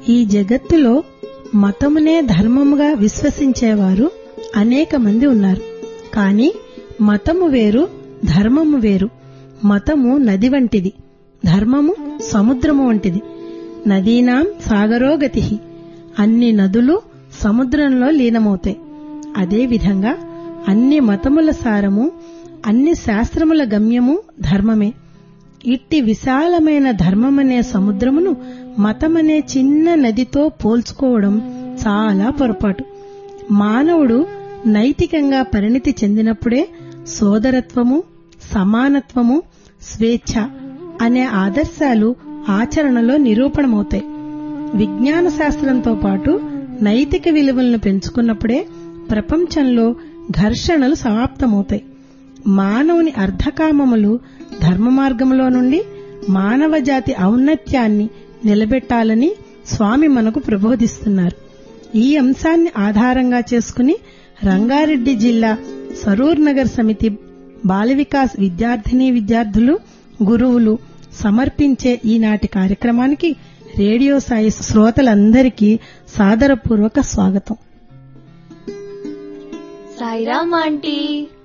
ఈ జగత్తులో మతమునే ధర్మముగా విశ్వసించేవారు అనేక మంది ఉన్నారు కానీ మతము వేరు ధర్మము వేరు మతము నది వంటిది ధర్మము సముద్రము వంటిది నదీనాం సాగరోగతి అన్ని నదులు సముద్రంలో లీనమవుతాయి అదేవిధంగా అన్ని మతముల సారము అన్ని శాస్త్రముల గమ్యము ధర్మమే ఇట్టి విశాలమైన ధర్మమనే సముద్రమును మతమనే చిన్న నదితో పోల్చుకోవడం చాలా పొరపాటు మానవుడు నైతికంగా పరిణితి చెందినప్పుడే సోదరత్వము సమానత్వము స్వేచ్ఛ అనే ఆదర్శాలు ఆచరణలో నిరూపణమవుతాయి విజ్ఞాన శాస్త్రంతో పాటు నైతిక విలువలను పెంచుకున్నప్పుడే ప్రపంచంలో ఘర్షణలు సమాప్తమవుతాయి మానవుని అర్ధకామములు ధర్మ మార్గంలో నుండి మానవ జాతి ఔన్నత్యాన్ని నిలబెట్టాలని స్వామి మనకు ప్రబోధిస్తున్నారు ఈ అంశాన్ని ఆధారంగా చేసుకుని రంగారెడ్డి జిల్లా సరూర్ నగర్ సమితి బాల వికాస్ విద్యార్థిని విద్యార్థులు గురువులు సమర్పించే ఈనాటి కార్యక్రమానికి రేడియో సాయి శ్రోతలందరికీ సాదరపూర్వక స్వాగతం సాయిరామ్ ఆంటీ